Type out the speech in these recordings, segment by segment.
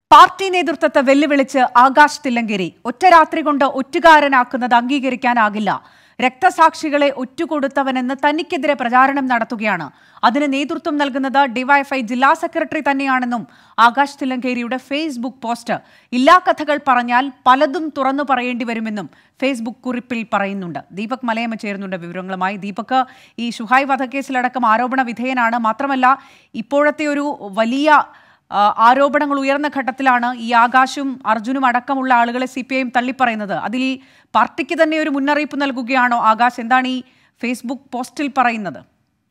party നേതൃത്വത്തെ വെല്ലുവിളിച്ച് ആകാശ് തില്ലങ്കേരി ഒറ്റ രാത്രി കൊണ്ട് ഒറ്റുകാരനാക്കുന്നത് അംഗീകരിക്കാനാകില്ല രക്തസാക്ഷികളെ ഒറ്റുകൊടുത്തവനെന്ന് തനിക്കെതിരെ പ്രചാരണം നടത്തുകയാണ് അതിന് നേതൃത്വം നൽകുന്നത് ഡിവൈഎഫ്ഐ ജില്ലാ സെക്രട്ടറി തന്നെയാണെന്നും ആകാശ് തില്ലങ്കേരിയുടെ ഫേസ്ബുക്ക് പോസ്റ്റ് ഇല്ലാ കഥകൾ പറഞ്ഞാൽ പലതും തുറന്നു പറയേണ്ടി വരുമെന്നും ഫേസ്ബുക്ക് കുറിപ്പിൽ പറയുന്നുണ്ട് ദീപക് മലയമ്മ ചേരുന്നുണ്ട് വിവരങ്ങളുമായി ദീപക് ഈ ഷുഹൈ വധക്കേസിലടക്കം ആരോപണ വിധേയനാണ് മാത്രമല്ല ഇപ്പോഴത്തെ ഒരു വലിയ ആ, ആരോപണങ്ങൾ ഉയർന്ന ഘട്ടത്തിലാണ് ഈ ആകാശും അർജുനും അടക്കമുള്ള ആളുകളെ സി പി ഐ എം തള്ളിപ്പറയുന്നത് അതിൽ പാർട്ടിക്ക് തന്നെ ഒരു മുന്നറിയിപ്പ് നൽകുകയാണോ ആകാശ് എന്താണ് ഈ ഫേസ്ബുക്ക് പോസ്റ്റിൽ പറയുന്നത്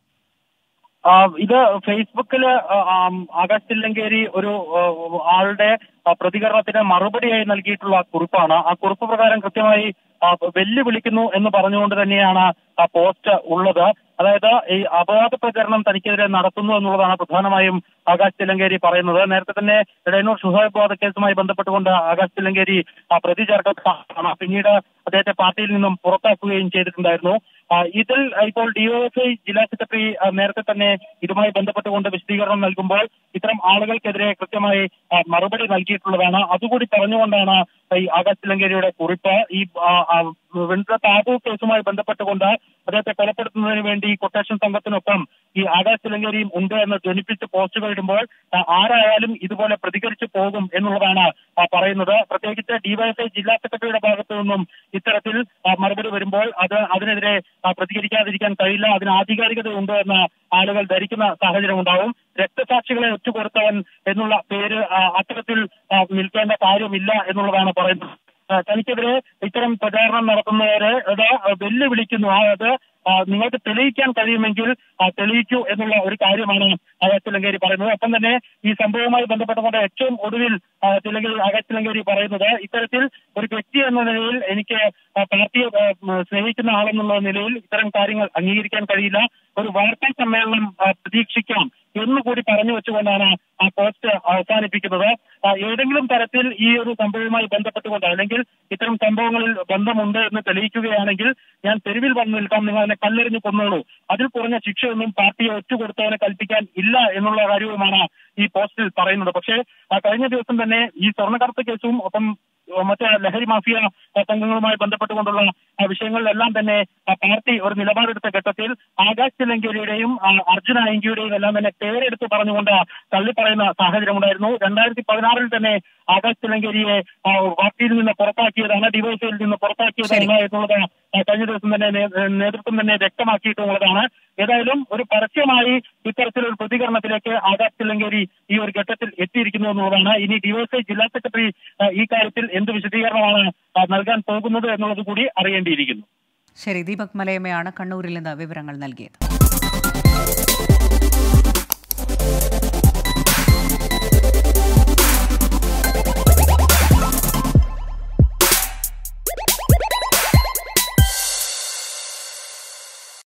ആ, ഇത് ഫേസ്ബുക്കില് ആ, ആം, ആകാശ് തില്ലങ്കേരി ഒരു ആ, ആളുടെ ആ, പ്രതികരണത്തിന് മറുപടിയായി നൽകിയിട്ടുള്ള കുറിപ്പാണ് ആ കുറിപ്പ് പ്രകാരം കൃത്യമായി ആ, വെല്ലുവിളിക്കുന്നു എന്ന് പറഞ്ഞുകൊണ്ട് തന്നെയാണ് ആ പോസ്റ്റ് ഉള്ളത് അതായത് ഈ അപവാദ പ്രചരണം തനിക്കെതിരെ നടത്തുന്നു എന്നുള്ളതാണ് പ്രധാനമായും ആകാശ് തില്ലങ്കേരി പറയുന്നത് നേരത്തെ തന്നെ ഇടയന്നൂർ ഷുഹൈബ് വധക്കേസുമായി ബന്ധപ്പെട്ടുകൊണ്ട് ആകാശ് തില്ലങ്കേരി ആ, പ്രതി ചേർക്കപ്പെട്ട പിന്നീട് അദ്ദേഹത്തെ പാർട്ടിയിൽ നിന്നും പുറത്താക്കുകയും ചെയ്തിട്ടുണ്ടായിരുന്നു ആ, ഇതിൽ ഇപ്പോൾ ഡിവൈഎഫ്ഐ ജില്ലാ സെക്രട്ടറി ആ, നേരത്തെ തന്നെ ഇതുമായി ബന്ധപ്പെട്ടുകൊണ്ട് വിശദീകരണം നൽകുമ്പോൾ ഇത്തരം ആളുകൾക്കെതിരെ കൃത്യമായി ആ, മറുപടി നൽകിയിട്ടുള്ളതാണ് അതുകൂടി പറഞ്ഞുകൊണ്ടാണ് ഈ ആകാശ് തിലങ്കേരിയുടെ കുറിപ്പ് ഈ ആ, ആ, വെണ്ട താബു കേസുമായി ബന്ധപ്പെട്ടുകൊണ്ട് അദ്ദേഹത്തെ കൊലപ്പെടുത്തുന്നതിന് വേണ്ടി കൊട്ടേഷൻ സംഘത്തിനൊപ്പം ഈ ആകാശ് തിലങ്കേരിയും ഉണ്ട് എന്ന് ധ്വനിപ്പിച്ച് പോസ്റ്റുകൾ ഇടുമ്പോൾ ആ, ആരായാലും ഇതുപോലെ പ്രതികരിച്ചു പോകും എന്നുള്ളതാണ് ആ, പറയുന്നത് പ്രത്യേകിച്ച് ഡിവൈഎഫ്ഐ ജില്ലാ സെക്രട്ടറിയുടെ ഭാഗത്തു നിന്നും ഇത്തരത്തിൽ ആ, മറുപടി വരുമ്പോൾ അത് അതിനെതിരെ ആ, പ്രതികരിക്കാതിരിക്കാൻ കഴിയില്ല അതിന് ആധികാരികതയുണ്ട് എന്ന് ആളുകൾ ധരിക്കുന്ന സാഹചര്യം ഉണ്ടാവും രക്തസാക്ഷികളെ ഒറ്റുകൊടുത്തവൻ എന്നുള്ള പേര് ആ, അത്തരത്തിൽ ആ, നിൽക്കേണ്ട കാര്യമില്ല എന്നുള്ളതാണ് പറയുന്നത് ആ, തനിക്കെതിരെ ഇത്തരം പ്രചാരണം നടത്തുന്നവരെ അത് വെല്ലുവിളിക്കുന്നു ആ, അത് ആ, നിങ്ങൾക്ക് തെളിയിക്കാൻ കഴിയുമെങ്കിൽ ആ, തെളിയിക്കൂ എന്നുള്ള ഒരു കാര്യമാണ് ആകാശ് തിലങ്കേരി പറയുന്നത് ഒപ്പം തന്നെ ഈ സംഭവവുമായി ബന്ധപ്പെട്ടുകൊണ്ട് ഏറ്റവും ഒടുവിൽ ആ, തിലങ്കേരി ആകാശ് തിലങ്കേരി പറയുന്നത് ഇത്തരത്തിൽ ഒരു വ്യക്തി എന്ന നിലയിൽ എനിക്ക് ആ, പാർട്ടിയെ ആ, ഉം, സ്നേഹിക്കുന്ന ആളെന്നുള്ള നിലയിൽ ഇത്തരം കാര്യങ്ങൾ അംഗീകരിക്കാൻ കഴിയില്ല ഒരു വാർത്താ സമ്മേളനം ആ, പ്രതീക്ഷിക്കാം എന്നുകൂടി പറഞ്ഞു വെച്ചുകൊണ്ടാണ് ആ പോസ്റ്റ് അവസാനിപ്പിക്കുന്നത് ആ, ഏതെങ്കിലും തരത്തിൽ ഈ ഒരു സംഭവവുമായി ബന്ധപ്പെട്ടുകൊണ്ട് അല്ലെങ്കിൽ ഇത്തരം സംഭവങ്ങളിൽ ബന്ധമുണ്ട് എന്ന് തെളിയിക്കുകയാണെങ്കിൽ ഞാൻ തെരുവിൽ വന്ന് നിൽക്കാം നിങ്ങൾ എന്നെ കല്ലെറിഞ്ഞ് കൊന്നോളൂ അതിൽ കുറഞ്ഞ ശിക്ഷയൊന്നും പാർട്ടിയെ ഒറ്റുകൊടുത്തവനെ കൽപ്പിക്കാൻ ഇല്ല എന്നുള്ള കാര്യവുമാണ് ഈ പോസ്റ്റിൽ പറയുന്നത് പക്ഷേ ആ, കഴിഞ്ഞ ദിവസം തന്നെ ഈ സ്വർണ്ണക്കടത്ത് കേസും ഒപ്പം മറ്റേ ലഹരി മാഫിയ സംഘങ്ങളുമായി ബന്ധപ്പെട്ടുകൊണ്ടുള്ള ആ, വിഷയങ്ങളിലെല്ലാം തന്നെ ആ, പാർട്ടി ഒരു നിലപാടെടുത്ത ഘട്ടത്തിൽ ആകാശ് തിലങ്കേരിയുടെയും ആ, അർജുന അയങ്കിയുടെയും എല്ലാം തന്നെ പേരെടുത്ത് പറഞ്ഞുകൊണ്ട് തള്ളിപ്പറയുന്ന സാഹചര്യമുണ്ടായിരുന്നു രണ്ടായിരത്തി പതിനാറിൽ തന്നെ ആകാശ് തിലങ്കേരിയെ ആ, പാർട്ടിയിൽ നിന്ന് പുറത്താക്കിയതാണ് ഡിവൈസിൽ നിന്ന് പുറത്താക്കിയതാണ് എന്നുള്ളത് ആ, കഴിഞ്ഞ ദിവസം തന്നെ നേ- നേതൃത്വം തന്നെ വ്യക്തമാക്കിയിട്ടുള്ളതാണ് ഏതായാലും ഒരു പരസ്യമായി ഇത്തരത്തിലൊരു പ്രതികരണത്തിലേക്ക് ആകാശ് തിലങ്കേരി ഈ ഒരു ഘട്ടത്തിൽ എത്തിയിരിക്കുന്നു എന്നുള്ളതാണ് ഇനി ഡിവൈഎസ്ഐ ജില്ലാ സെക്രട്ടറി ആ, ഈ കാര്യത്തിൽ എന്ത് വിശദീകരണമാണ് ആ, നൽകാൻ പോകുന്നത് എന്നുള്ളത് കൂടി അറിയേണ്ടിയിരിക്കുന്നു ശരി ദീപക് മലയമ്മയാണ് കണ്ണൂരിൽ നിന്ന് വിവരങ്ങൾ നൽകിയത്